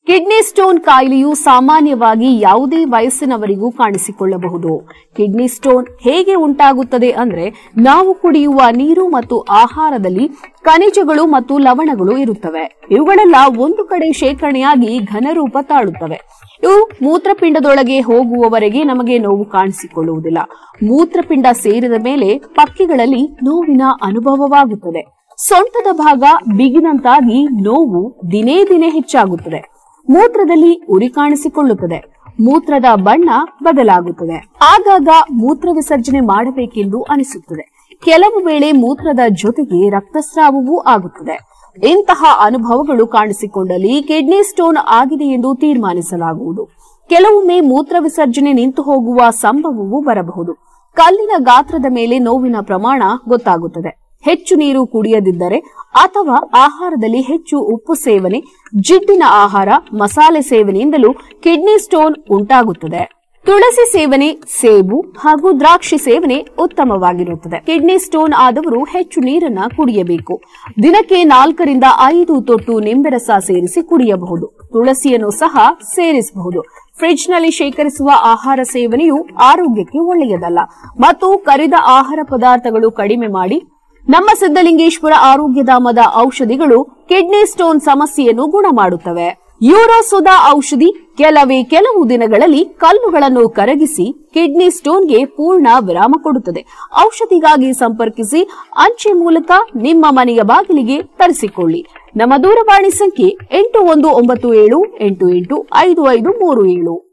kidney stone ಕಾಯಿಲೆಯು ಸಾಮಾನ್ಯವಾಗಿ ಯಾವುದೇ ವಯಸ್ಸಿನವರಿಗೂ ಕಾಣಿಸಿಕೊಳ್ಳಬಹುದು kidney stone ಹೇಗೆ ಉಂಟಾಗುತ್ತದೆ ಅಂದ್ರೆ ನಾವು ಕುಡಿಯುವ ನೀರು ಮತ್ತು ಆಹಾರದಲ್ಲಿ ಖನಿಜಗಳು ಮತ್ತು ಲವಣಗಳು ಇರುತ್ತವೆ ಇವುಗಳೆಲ್ಲ ಒಂದು ಕಡೆ ಶೇಖರಣೆಯಾಗಿ ಘನರೂಪ ತಾಳುತ್ತವೆ ಇವು ಮೂತ್ರಪಿಂಡದೊಳಗೆ ಹೋಗುವವರೆಗೆ ನಮಗೆ ನೋವು ಕಾಣಿಸಿಕೊಳ್ಳುವುದಿಲ್ಲ ಮೂತ್ರಪಿಂಡ ಸೇರಿದ ಮೇಲೆ ಪಕ್ಕಿಗಳಲ್ಲಿ ನೋವಿನ ಅನುಭವವಾಗುತ್ತದೆ ಸೊಂಟದ ಭಾಗ ಬಿಗಿನಂತಾಗಿ ನೋವು ದಿನೇ ದಿನೇ ಹೆಚ್ಚಾಗುತ್ತದೆ ಮೂತ್ರದಲ್ಲಿ ಉರಿ ಕಾಣಿಸಿಕೊಳ್ಳುತ್ತದೆ ಮೂತ್ರದ ಬಣ್ಣ ಬದಲಾಗುತ್ತದೆ ಆಗಾಗ ಮೂತ್ರ ವಿಸರ್ಜನೆ ಮಾಡಬೇಕೆಂದು ಅನಿಸುತ್ತದೆ ಕೆಲವು ವೇಳೆ ಮೂತ್ರದ ಜೊತೆಗೆ ರಕ್ತಸ್ರಾವವೂ ಆಗುತ್ತದೆ ಇಂತಹ ಅನುಭವಗಳು ಕಾಣಿಸಿಕೊಂಡಲ್ಲಿ ಕಿಡ್ನಿ ಸ್ಟೋನ್ ಆಗಿದೆ ಎಂದು ತೀರ್ಮಾನಿಸಲಾಗುವುದು ಕೆಲವೊಮ್ಮೆ ಮೂತ್ರ ವಿಸರ್ಜನೆ ನಿಂತು ಹೋಗುವ ಸಂಭವವೂ ಬರಬಹುದು ಕಲ್ಲಿನ ಗಾತ್ರದ ಮೇಲೆ ನೋವಿನ ಪ್ರಮಾಣ ಗೊತ್ತಾಗುತ್ತದೆ ಹೆಚ್ಚು ನೀರು ಕುಡಿಯದಿದ್ದರೆ ಅಥವಾ ಆಹಾರದಲ್ಲಿ ಹೆಚ್ಚು ಉಪ್ಪು ಸೇವನೆ ಜಿಡ್ಡಿನ ಆಹಾರ ಮಸಾಲೆ ಸೇವನೆಯಿಂದಲೂ ಕಿಡ್ನಿ ಸ್ಟೋನ್ ಉಂಟಾಗುತ್ತದೆ ತುಳಸಿ ಸೇವನೆ ಸೇಬು ಹಾಗೂ ದ್ರಾಕ್ಷಿ ಸೇವನೆ ಉತ್ತಮವಾಗಿರುತ್ತದೆ ಕಿಡ್ನಿ ಸ್ಟೋನ್ ಆದವರು ಹೆಚ್ಚು ನೀರನ್ನ ಕುಡಿಯಬೇಕು ದಿನಕ್ಕೆ ನಾಲ್ಕರಿಂದ ಐದು ತೊಟ್ಟು ನಿಂಬೆರಸ ಸೇರಿಸಿ ಕುಡಿಯಬಹುದು ತುಳಸಿಯನ್ನು ಸಹ ಸೇರಿಸಬಹುದು ಫ್ರಿಡ್ಜ್ ನಲ್ಲಿ ಶೇಖರಿಸುವ ಆಹಾರ ಸೇವನೆಯು ಆರೋಗ್ಯಕ್ಕೆ ಒಳ್ಳೆಯದಲ್ಲ ಮತ್ತು ಕರಿದ ಆಹಾರ ಪದಾರ್ಥಗಳು ಕಡಿಮೆ ಮಾಡಿ ನಮ್ಮ ಸಿದ್ದಲಿಂಗೇಶ್ವರ ಆರೋಗ್ಯಧಾಮದ ಔಷಧಿಗಳು ಕಿಡ್ನಿ ಸ್ಟೋನ್ ಸಮಸ್ಯೆಯನ್ನು ಗುಣ ಮಾಡುತ್ತವೆ ಯೂರೋಸುಧಾ ಔಷಧಿ ಕೆಲವೇ ಕೆಲವು ದಿನಗಳಲ್ಲಿ ಕಲ್ಲುಗಳನ್ನು ಕರಗಿಸಿ ಕಿಡ್ನಿ ಸ್ಟೋನ್ಗೆ ಪೂರ್ಣ ವಿರಾಮ ಕೊಡುತ್ತದೆ ಔಷಧಿಗಾಗಿ ಸಂಪರ್ಕಿಸಿ ಅಂಚೆ ಮೂಲಕ ನಿಮ್ಮ ಮನೆಯ ಬಾಗಿಲಿಗೆ ತರಿಸಿಕೊಳ್ಳಿ ನಮ್ಮ ದೂರವಾಣಿ ಸಂಖ್ಯೆ ಎಂಟು ಒಂದು ಒಂಬತ್ತು ಏಳು ಎಂಟು ಎಂಟು ಐದು ಐದು ಮೂರು ಏಳು